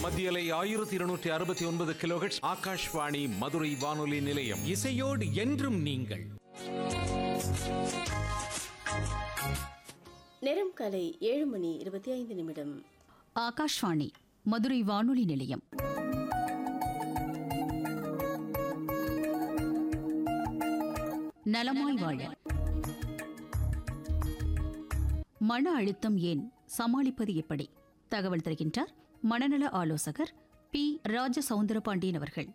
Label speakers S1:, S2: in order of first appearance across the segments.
S1: மத்தியலை ஆயிரத்தி இருநூற்றி அறுபத்தி ஒன்பது கிலோஹெட்ஸ் ஆகாஷ்வாணி மதுரை வானொலி நிலையம்
S2: இசையோடு என்றும் நீங்கள்
S3: நேரம் காலை ஏழு மணி இருபத்தி ஐந்து நிமிடம்
S4: ஆகாஷ்வாணி மதுரை வானொலி நிலையம் நலமாய் வாழ மன அழுத்தம் ஏன் சமாளிப்பது எப்படி தகவல் தருகின்றார் மனநல ஆலோசகர் பி ராஜ சவுந்தரபாண்டியன் அவர்கள்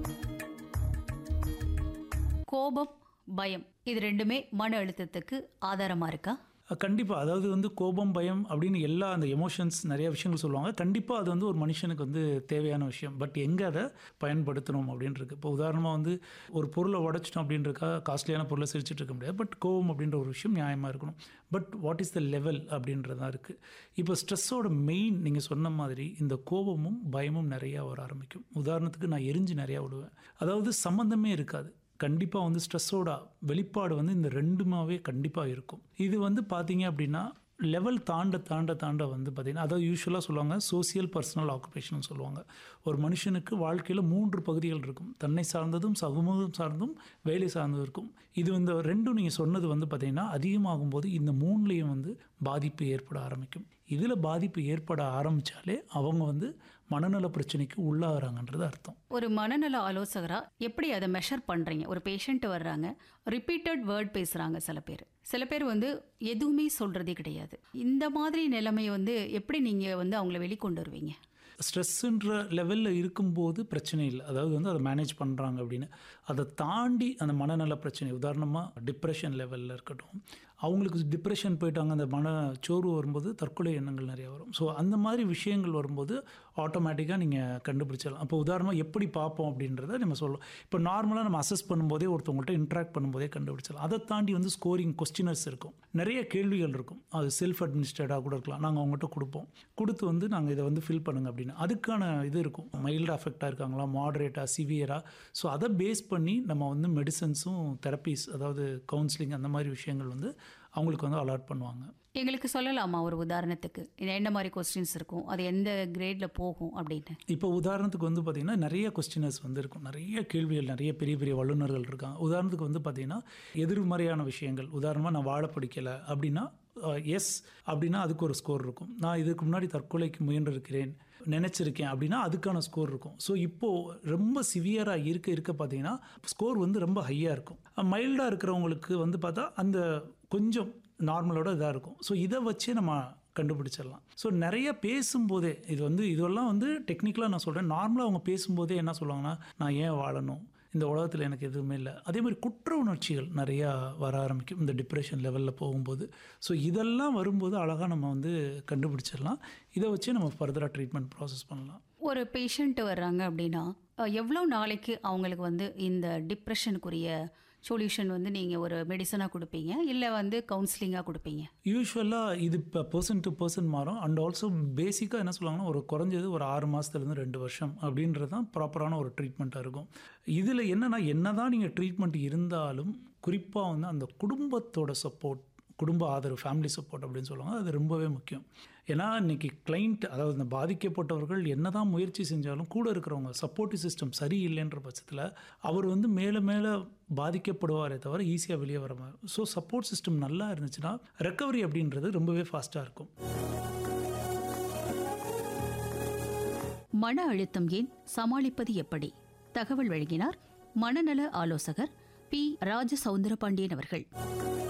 S4: கோபம் பயம் இது ரெண்டுமே மன அழுத்தத்துக்கு ஆதாரமா இருக்கா
S5: கண்டிப்பாக அதாவது வந்து கோபம் பயம் அப்படின்னு எல்லா அந்த எமோஷன்ஸ் நிறைய விஷயங்கள் சொல்லுவாங்க கண்டிப்பாக அது வந்து ஒரு மனுஷனுக்கு வந்து தேவையான விஷயம் பட் எங்கே அதை பயன்படுத்தணும் அப்படின்னு இருக்கு இப்போ உதாரணமாக வந்து ஒரு பொருளை உடைச்சிட்டோம் அப்படின்றக்கா காஸ்ட்லியான பொருளை சிரிச்சிட்டு இருக்க முடியாது பட் கோபம் அப்படின்ற ஒரு விஷயம் நியாயமாக இருக்கணும் but what is the level அப்படின்றதா இருக்குது இப்போ ஸ்ட்ரெஸ்ஸோட மெயின் நீங்கள் சொன்ன மாதிரி இந்த கோபமும் பயமும் நிறையா வர ஆரம்பிக்கும் உதாரணத்துக்கு நான் எரிஞ்சு நிறையா விடுவேன் அதாவது சம்மந்தமே இருக்காது கண்டிப்பாக வந்து ஸ்ட்ரெஸ்ஸோட வெளிப்பாடு வந்து இந்த ரெண்டுமாவே கண்டிப்பாக இருக்கும் இது வந்து பார்த்தீங்க அப்படின்னா லெவல் தாண்ட தாண்ட தாண்ட வந்து பார்த்திங்கன்னா அதாவது யூஸ்வலாக சொல்லுவாங்க சோசியல் பர்சனல் ஆக்குபேஷன் சொல்லுவாங்க ஒரு மனுஷனுக்கு வாழ்க்கையில் மூன்று பகுதிகள் இருக்கும் தன்னை சார்ந்ததும் சமூகம் சார்ந்தும் வேலை சார்ந்ததும் இருக்கும் இது இந்த ரெண்டும் நீங்கள் சொன்னது வந்து பார்த்திங்கன்னா அதிகமாகும் போது இந்த மூணுலேயும் வந்து பாதிப்பு ஏற்பட ஆரம்பிக்கும் இதில் பாதிப்பு ஏற்பட ஆரம்பித்தாலே அவங்க வந்து மனநல பிரச்சனைக்கு உள்ளாகிறாங்கன்றது அர்த்தம்
S4: ஒரு மனநல ஆலோசகரா எப்படி அதை மெஷர் பண்றீங்க ஒரு பேஷண்ட் வர்றாங்க ரிப்பீட்டட் வேர்ட் பேசுறாங்க சில பேர் சில பேர் வந்து எதுவுமே சொல்றதே கிடையாது இந்த மாதிரி நிலைமையை வந்து எப்படி நீங்க வந்து அவங்கள வெளிக்கொண்டு வருவீங்க
S5: ஸ்ட்ரெஸ்ஸுன்ற லெவலில் இருக்கும்போது பிரச்சனை இல்லை அதாவது வந்து அதை மேனேஜ் பண்ணுறாங்க அப்படின்னு அதை தாண்டி அந்த மனநல பிரச்சனை உதாரணமாக டிப்ரெஷன் லெவலில் இருக்கட்டும் அவங்களுக்கு டிப்ரெஷன் போயிட்டாங்க அந்த மன சோர்வு வரும்போது தற்கொலை எண்ணங்கள் நிறைய வரும் ஸோ அந்த மாதிரி விஷயங்கள் வரும்போது ஆட்டோமேட்டிக்காக நீங்கள் கண்டுபிடிச்சிடலாம் அப்போ உதாரணமாக எப்படி பார்ப்போம் அப்படின்றத நம்ம சொல்லலாம் இப்போ நார்மலாக நம்ம அசஸ் பண்ணும்போதே ஒருத்தவங்கள்ட்ட இன்ட்ராக்ட் பண்ணும்போதே கண்டுபிடிச்சிடலாம் அதை தாண்டி வந்து ஸ்கோரிங் கொஸ்டினர்ஸ் இருக்கும் நிறைய கேள்விகள் இருக்கும் அது செல்ஃப் அட்மினிஸ்ட்ரேட்டாக கூட இருக்கலாம் நாங்கள் அவங்ககிட்ட கொடுப்போம் கொடுத்து வந்து நாங்கள் இதை வந்து ஃபில் பண்ணுங்க அப்படின்னு அதுக்கான இது இருக்கும் மைல்டு அஃபெக்டாக இருக்காங்களா மாடரேட்டாக சிவியராக ஸோ அதை பேஸ் பண்ணி நம்ம வந்து மெடிசன்ஸும் தெரப்பீஸ் அதாவது கவுன்சிலிங் அந்த மாதிரி விஷயங்கள் வந்து அவங்களுக்கு வந்து அலாட் பண்ணுவாங்க
S4: எங்களுக்கு சொல்லலாமா ஒரு உதாரணத்துக்கு இது என்ன மாதிரி கொஸ்டின்ஸ் இருக்கும் அது எந்த கிரேட்ல போகும் அப்படின்னு
S5: இப்போ உதாரணத்துக்கு வந்து பார்த்திங்கன்னா நிறைய கொஸ்டினர்ஸ் வந்து இருக்கும் நிறைய கேள்விகள் நிறைய பெரிய பெரிய வல்லுநர்கள் இருக்காங்க உதாரணத்துக்கு வந்து பார்த்திங்கன்னா எதிர்மறையான விஷயங்கள் உதாரணமாக நான் வாழ பிடிக்கல அப்படின்னா எஸ் அப்படின்னா அதுக்கு ஒரு ஸ்கோர் இருக்கும் நான் இதுக்கு முன்னாடி தற்கொலைக்கு முயன்றிருக்கிறேன் நினச்சிருக்கேன் அப்படின்னா அதுக்கான ஸ்கோர் இருக்கும் ஸோ இப்போது ரொம்ப சிவியராக இருக்க இருக்க பார்த்தீங்கன்னா ஸ்கோர் வந்து ரொம்ப ஹையாக இருக்கும் மைல்டாக இருக்கிறவங்களுக்கு வந்து பார்த்தா அந்த கொஞ்சம் நார்மலோட இதாக இருக்கும் ஸோ இதை வச்சே நம்ம கண்டுபிடிச்சிடலாம் ஸோ நிறைய பேசும்போதே இது வந்து இதெல்லாம் வந்து டெக்னிக்கலாக நான் சொல்கிறேன் நார்மலாக அவங்க பேசும்போதே என்ன சொல்லுவாங்கன்னா நான் ஏன் வாழணும் இந்த உலகத்தில் எனக்கு எதுவுமே இல்லை அதே மாதிரி குற்ற உணர்ச்சிகள் நிறையா வர ஆரம்பிக்கும் இந்த டிப்ரெஷன் லெவலில் போகும்போது ஸோ இதெல்லாம் வரும்போது அழகாக நம்ம வந்து கண்டுபிடிச்சிடலாம் இதை வச்சே நம்ம ஃபர்தராக ட்ரீட்மெண்ட் ப்ராசஸ் பண்ணலாம்
S4: ஒரு பேஷண்ட் வர்றாங்க அப்படின்னா அஹ், எவ்வளோ நாளைக்கு அவங்களுக்கு வந்து இந்த டிப்ரெஷனுக்குரிய சொல்யூஷன் வந்து நீங்கள் ஒரு மெடிசனாக கொடுப்பீங்க இல்லை வந்து கவுன்சிலிங்காக கொடுப்பீங்க
S5: யூஸ்வலாக இது இப்போ பர்சன் டு பர்சன் மாறும் அண்ட் ஆல்சோ பேசிக்காக என்ன சொல்லுவாங்கன்னா ஒரு குறைஞ்சது ஒரு ஆறு மாதத்துலேருந்து ரெண்டு வருஷம் அப்படின்றது தான் ப்ராப்பரான ஒரு ட்ரீட்மெண்ட்டாக இருக்கும் இதில் என்னென்னா என்ன தான் நீங்கள் ட்ரீட்மெண்ட் இருந்தாலும் குறிப்பாக வந்து அந்த குடும்பத்தோட சப்போர்ட் குடும்ப ஆதரவு ஃபேமிலி சப்போர்ட் அப்படின்னு சொல்லுவாங்க அது ரொம்பவே முக்கியம் ஏன்னா இன்னைக்கு கிளைண்ட் அதாவது இந்த பாதிக்கப்பட்டவர்கள் என்ன தான் முயற்சி செஞ்சாலும் கூட இருக்கிறவங்க சப்போர்ட்டிவ் சிஸ்டம் சரியில்லைன்ற பட்சத்தில் அவர் வந்து மேலே மேலே பாதிக்கப்படுவாரே தவிர ஈஸியாக வெளியே வர மாதிரி ஸோ சப்போர்ட் சிஸ்டம் நல்லா இருந்துச்சுன்னா ரெக்கவரி அப்படின்றது ரொம்பவே ஃபாஸ்ட்டாக இருக்கும்
S4: மன அழுத்தம் ஏன் சமாளிப்பது எப்படி தகவல் வழங்கினார் மனநல ஆலோசகர் பி ராஜ சவுந்தரபாண்டியன் அவர்கள்